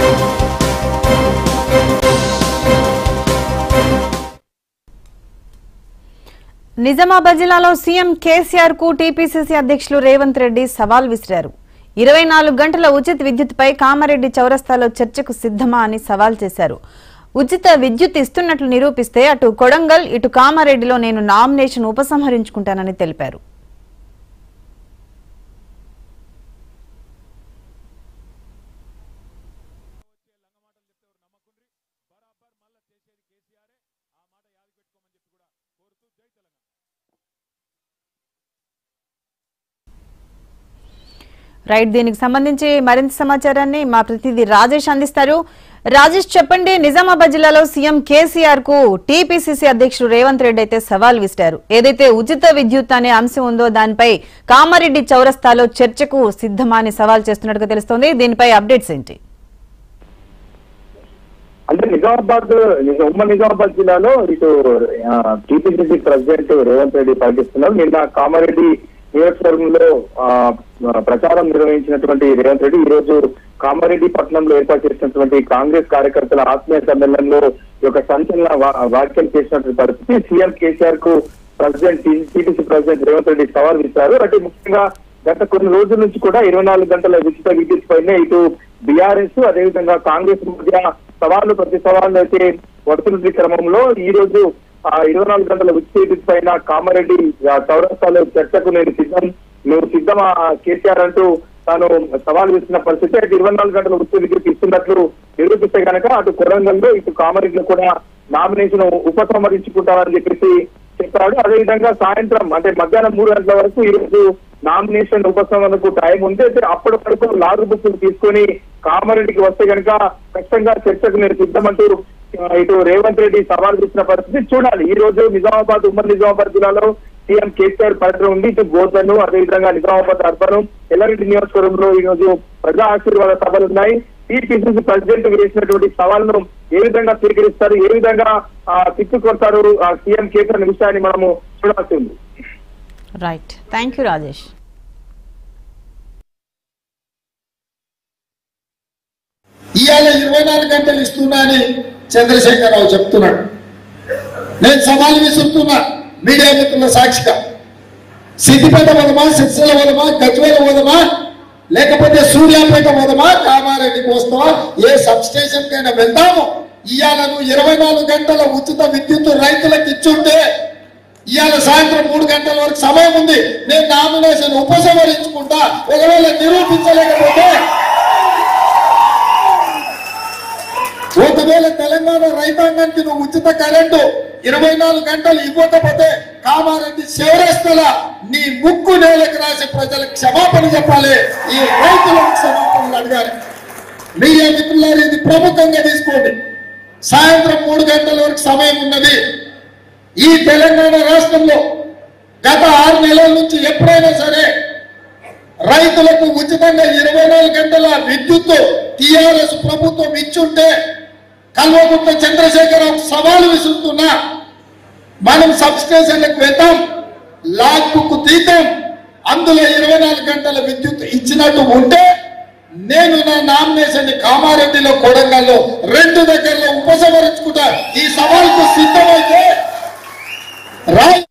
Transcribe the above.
నిజామాబాద్ జిల్లాలో సీఎం కేసీఆర్ కు టీపీసీసీ అధ్యక్షులు రేవంత్ రెడ్డి సవాల్ విసిరారు ఇరవై నాలుగు గంటల ఉచిత విద్యుత్పై కామారెడ్డి చౌరస్తాలో చర్చకు సిద్ధమా అని సవాల్ చేశారు ఉచిత విద్యుత్ ఇస్తున్నట్లు నిరూపిస్తే అటు కొడంగల్ ఇటు కామారెడ్డిలో నేను నామినేషన్ ఉపసంహరించుకుంటానని తెలిపారు రైట్ దీనికి సంబంధించి మరింత సమాచారాన్ని మా ప్రతినిధి రాజేష్ అందిస్తారు రాజేష్ చెప్పండి నిజామాబాద్ జిల్లాలో సీఎం కేసీఆర్ కు టీపీసీసీ అధ్యక్షుడు రేవంత్ రెడ్డి అయితే సవాల్ విసిరారు ఏదైతే ఉచిత విద్యుత్ అనే అంశం ఉందో దానిపై కామారెడ్డి చౌరస్తాలో చర్చకు సిద్ధమా అని సవాల్ చేస్తున్నట్టుగా తెలుస్తోంది దీనిపై అప్డేట్స్ ఏంటి అంటే నిజామాబాద్ నిజ- ఉమ్మడి నిజామాబాద్ జిల్లాలో ఇటు టీపీసీసీ ప్రెసిడెంట్ రేవంత్ రెడ్డి పర్యటిస్తున్నారు నిన్న కామారెడ్డి నియోజకవర్గంలో ఆ, ప్రచారం నిర్వహించినటువంటి రేవంత్ రెడ్డి ఈ రోజు కామారెడ్డి పట్టణంలో ఏర్పాటు చేసినటువంటి కాంగ్రెస్ కార్యకర్తల ఆత్మీయ సమ్మేళనంలో ఈ యొక్క సంచలన వా- వ్యాఖ్యలు చేసినటువంటి పరిస్థితి సీఎం కేసీఆర్ కు president TPC president Revanth Reddy సవాల్ ఇచ్చారు అంటే ముఖ్యంగా గత కొన్ని రోజుల నుంచి కూడా ఇరవై నాలుగు గంటల ఉచిత విద్యుత్ పైనే ఇటు బీఆర్ఎస్ అదేవిధంగా కాంగ్రెస్ మధ్య సవాళ్లు ప్రతి సవాళ్లు అయితే వడుతున్న క్రమంలో ఈ రోజు ఆ ఇరవై నాలుగు గంటల ఉచిత విద్యుత్ పైన కామారెడ్డి ఆ, చౌరస్తాలో చర్చకు నేను సిద్ధం నువ్వు సిద్ధమా కేసీఆర్ అంటూ తాను సవాల్ విస్తున్న పరిస్థితి అటు ఇరవై నాలుగు గంటల ఉచిత విద్యుత్ ఇస్తున్నట్లు నిరూపిస్తే కనుక అటు కొరంగల్లో ఇటు కామారెడ్డిలో కూడా నామినేషన్ ఉపసంహరించుకుంటామని చెప్పేసి చెప్పాడు అదేవిధంగా సాయంత్రం అంటే మధ్యాహ్నం మూడు గంటల వరకు ఈ రోజు నామినేషన్ ఉపసంహరణకు టైం ఉంది అయితే అప్పటి వరకు లాగు బుక్కులు తీసుకొని కామారెడ్డికి వస్తే కనుక ఖచ్చితంగా చర్చకు నేను సిద్ధమంటూ ఆ, ఇటు రేవంత్ రెడ్డి సవాల్ ఇచ్చిన పరిస్థితి చూడాలి ఈ రోజు నిజామాబాద్ ఉమ్మడి నిజామాబాద్ జిల్లాలో సీఎం కేసీఆర్ పర్యటన ఉంది ఇటు గోధను అదేవిధంగా నిజామాబాద్ అర్బన్ ఎల్లారెడ్డి నియోజకవర్గంలో ఈ రోజు ప్రజా ఆశీర్వాద సభలు ఉన్నాయి టీపీసీసీ ప్రెసిడెంట్ వేసినటువంటి సవాల్ను ఏ విధంగా స్వీకరిస్తారు ఏ విధంగా ఆ, తిప్పుకొడతారు ఆ, సీఎం కేసీఆర్ అనే విషయాన్ని మనము చూడాల్సి ఉంది రైట్ థ్యాంక్ యూ రాజేష్ ఇవాళ ఇరవై నాలుగు గంటలు ఇస్తున్నా అని చంద్రశేఖరరావు చెప్తున్నాడు నేను సవాల్ విసురుతున్నా మీడియా మిత్రుల సాక్షిగా సిద్దిపేట పోదమా సిరిసిల్ల పోదమా గజ్వేల పోదమా లేకపోతే సూర్యాపేట పోదమా కామారెడ్డికి వస్తావా ఏ సబ్ స్టేషన్ కైనా వెళ్దాము ఇవాళ నువ్వు ఇరవై నాలుగు గంటల ఉచిత విద్యుత్ రైతులకు ఇచ్చుంటే ఇవాళ సాయంత్రం మూడు గంటల వరకు సమయం ఉంది నేను నామినేషన్ ఉపసంహరించుకుంటా ఒకవేళ నిరూపించలేకపోతే ఒకవేళ తెలంగాణ రైతాంగానికి నువ్వు ఉచిత కరెంటు ఇరవై నాలుగు గంటలు ఇవ్వకపోతే కామారెడ్డి శివరస్తల నీ ముక్కు నేలకు రాసి ప్రజలకు క్షమాపణ చెప్పాలి ఈ రైతులకు క్షమాపణలు అడగాలి మీడియా మిత్రులారు ఇది ప్రముఖంగా తీసుకోండి సాయంత్రం మూడు గంటల వరకు సమయం ఉన్నది ఈ తెలంగాణ రాష్ట్రంలో గత ఆరు నెలల నుంచి ఎప్పుడైనా సరే రైతులకు ఉచితంగా ఇరవై నాలుగు గంటల విద్యుత్ టిఆర్ఎస్ ప్రభుత్వం ఇచ్చుంటే కల్వకుంట్ల చంద్రశేఖరరావు సవాలు విసురుతున్నా మనం సబ్ స్టేషన్లకు వెళ్తాం లాగ్ బుక్ తీద్దాం అందులో ఇరవై నాలుగు గంటల విద్యుత్ ఇచ్చినట్టు ఉంటే నేను నా నామినేషన్ కామారెడ్డిలో కొడంగల్లో రెండు దగ్గరలో ఉపసంహరించుకుంటా ఈ సవాల్కు సిద్ధమైతే రాయ్